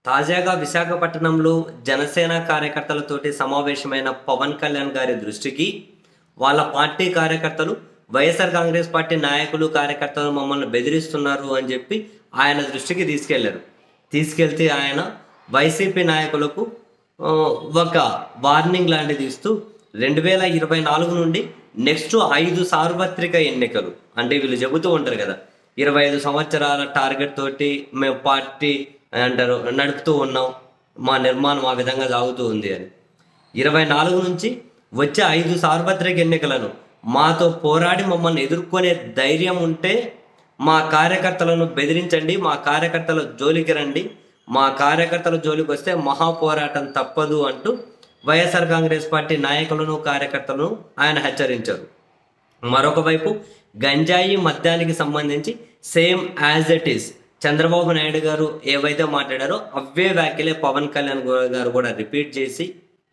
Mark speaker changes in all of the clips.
Speaker 1: తాజాగా విశాఖపట్నంలో జనసేన కార్యకర్తలతోటి సమావేశమైన పవన్ కళ్యాణ్ గారి దృష్టికి వాళ్ళ పార్టీ కార్యకర్తలు వైఎస్ఆర్ కాంగ్రెస్ పార్టీ నాయకులు కార్యకర్తలు మమ్మల్ని బెదిరిస్తున్నారు అని చెప్పి ఆయన దృష్టికి తీసుకెళ్లారు తీసుకెళ్తే ఆయన వైసీపీ నాయకులకు ఆ, ఒక వార్నింగ్ లాంటిది ఇస్తూ రెండు వేల ఇరవై నాలుగు నుండి నెక్స్ట్ ఐదు సార్వత్రిక ఎన్నికలు అంటే వీళ్ళు చెబుతూ ఉంటారు కదా ఇరవై ఐదు సంవత్సరాల టార్గెట్ తోటి మేము పార్టీ అంటారు నడుపుతూ ఉన్నాం మా నిర్మాణం ఆ విధంగా సాగుతూ ఉంది అని ఇరవై నాలుగు నుంచి వచ్చే ఐదు సార్వత్రిక ఎన్నికలను మాతో పోరాడి మమ్మల్ని ఎదుర్కొనే ధైర్యం ఉంటే మా కార్యకర్తలను బెదిరించండి మా కార్యకర్తల జోలికి రండి మా కార్యకర్తల జోలికి వస్తే మహా పోరాటం తప్పదు అంటూ వైఎస్ఆర్ కాంగ్రెస్ పార్టీ నాయకులను కార్యకర్తలను ఆయన హెచ్చరించారు మరొక వైపు గంజాయి మద్యానికి సంబంధించి same as it is Chandrababu Naidu గారు ఏవైతే మాట్లాడారో అవే వ్యాఖ్యలే పవన్ కళ్యాణ్ గారు కూడా రిపీట్ చేసి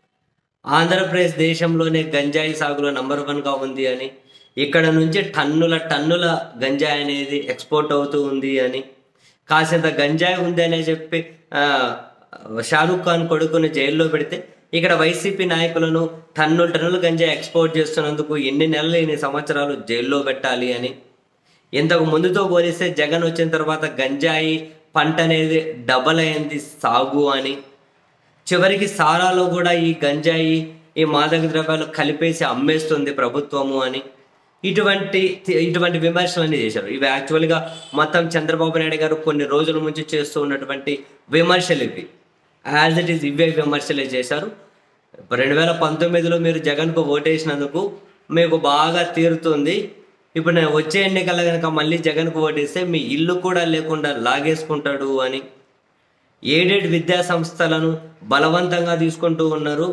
Speaker 1: ఆంధ్రప్రదేశ్ దేశంలోనే గంజాయి సాగులో నంబర్ వన్గా ఉంది అని ఇక్కడ నుంచి టన్నుల టన్నుల గంజాయి అనేది ఎక్స్పోర్ట్ అవుతూ ఉంది అని కాసింత గంజాయి ఉంది అని చెప్పి ఆ, షారూఖ్ ఖాన్ కొడుకుని జైల్లో పెడితే ఇక్కడ వైసీపీ నాయకులను టన్నుల టన్నుల గంజాయి ఎక్స్పోర్ట్ చేస్తున్నందుకు ఎన్ని నెలలు ఎన్ని సంవత్సరాలు జైల్లో పెట్టాలి అని ఇంతకు ముందుతో పోలిస్తే జగన్ వచ్చిన తర్వాత గంజాయి పంట అనేది డబల్ అయింది సాగు అని చివరికి సారాలో కూడా ఈ గంజాయి ఈ మాదక ద్రవ్యాలు కలిపేసి అమ్మేస్తుంది ప్రభుత్వము అని ఇటువంటి ఇటువంటి విమర్శలన్నీ చేశారు ఇవి యాక్చువల్గా మొత్తం చంద్రబాబు నాయుడు గారు కొన్ని రోజుల నుంచి చేస్తూ ఉన్నటువంటి విమర్శలు ఇవి యాజ్ ఇట్ ఈస్ ఇవే విమర్శలే చేశారు రెండు వేల పంతొమ్మిదిలో మీరు జగన్కు ఓటేసినందుకు మీకు బాగా తీరుతుంది ఇప్పుడు నేను వచ్చే ఎన్నికల్లో కనుక మళ్ళీ జగన్కు ఓటేస్తే మీ ఇల్లు కూడా లేకుండా లాగేసుకుంటాడు అని ఎయిడెడ్ విద్యా సంస్థలను బలవంతంగా తీసుకుంటూ ఉన్నారు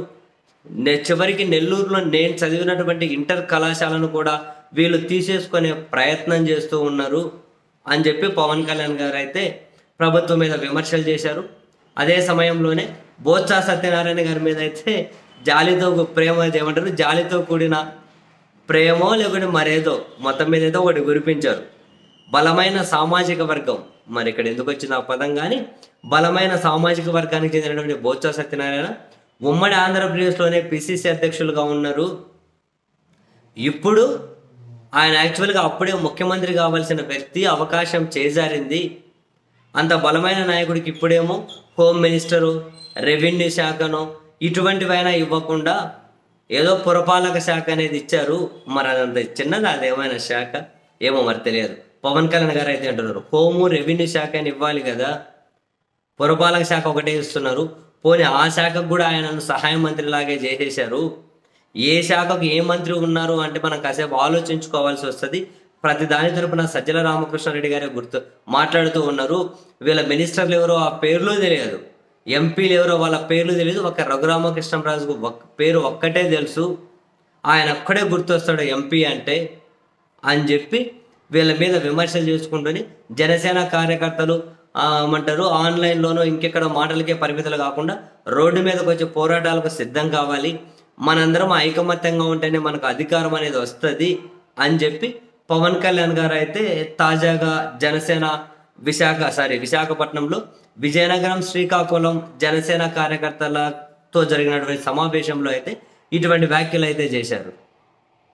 Speaker 1: నె- చివరికి నెల్లూరులో నేను చదివినటువంటి ఇంటర్ కళాశాలను కూడా వీళ్ళు తీసేసుకునే ప్రయత్నం చేస్తూ ఉన్నారు అని చెప్పి పవన్ కళ్యాణ్ గారు అయితే ప్రభుత్వం మీద విమర్శలు చేశారు అదే సమయంలోనే బోత్స సత్యనారాయణ గారి మీద అయితే జాలితో కు- ప్రేమ ఏమంటారు జాలితో కూడిన ప్రేమో లేకుంటే మరేదో మొత్తం మీద ఏదో ఒకటి కురిపించారు బలమైన సామాజిక వర్గం మరి ఇక్కడ ఎందుకు వచ్చింది ఆ పదం కానీ బలమైన సామాజిక వర్గానికి చెందినటువంటి బోత్స సత్యనారాయణ ఉమ్మడి ఆంధ్రప్రదేశ్లోనే పిసిసి అధ్యక్షులుగా ఉన్నారు ఇప్పుడు ఆయన యాక్చువల్గా అప్పుడే ముఖ్యమంత్రి కావాల్సిన వ్యక్తి అవకాశం చేజారింది అంత బలమైన నాయకుడికి ఇప్పుడేమో హోమ్ మినిస్టరు రెవెన్యూ శాఖను ఇటువంటివైనా ఇవ్వకుండా ఏదో పురపాలక శాఖ అనేది ఇచ్చారు మరి అదంత చిన్నది అదేమైనా శాఖ ఏమో మరి తెలియదు పవన్ కళ్యాణ్ గారు అయితే అంటున్నారు హోము రెవెన్యూ శాఖ అని ఇవ్వాలి కదా పురపాలక శాఖ ఒకటే ఇస్తున్నారు పోనీ ఆ శాఖకు కూడా ఆయనను సహాయ మంత్రిలాగే చేసేశారు ఏ శాఖకు ఏ మంత్రి ఉన్నారు అంటే మనం కాసేపు ఆలోచించుకోవాల్సి వస్తుంది ప్రతి దాని తరపున సజ్జల రామకృష్ణారెడ్డి గారే గుర్తు మాట్లాడుతూ ఉన్నారు వీళ్ళ మినిస్టర్లు ఎవరో ఆ పేర్లు తెలియదు ఎంపీలు ఎవరో వాళ్ళ పేర్లు తెలియదు ఒక రఘురామకృష్ణరాజుకు ఒక్క పేరు ఒక్కటే తెలుసు ఆయన ఒక్కడే గుర్తొస్తాడు ఎంపీ అంటే అని చెప్పి వీళ్ళ మీద విమర్శలు చేసుకుంటూనే జనసేన కార్యకర్తలు ఆ, ఏమంటారు ఆన్లైన్లోనూ ఇంకెక్కడ మాటలకే పరిమితులు కాకుండా రోడ్డు మీదకి వచ్చి పోరాటాలకు సిద్ధం కావాలి మనందరం ఐకమత్యంగా ఉంటేనే మనకు అధికారం అనేది వస్తుంది అని చెప్పి పవన్ కళ్యాణ్ గారు అయితే తాజాగా జనసేన విశాఖ సారీ విశాఖపట్నంలో విజయనగరం శ్రీకాకుళం జనసేన కార్యకర్తలతో జరిగినటువంటి సమావేశంలో అయితే ఇటువంటి వ్యాఖ్యలు అయితే చేశారు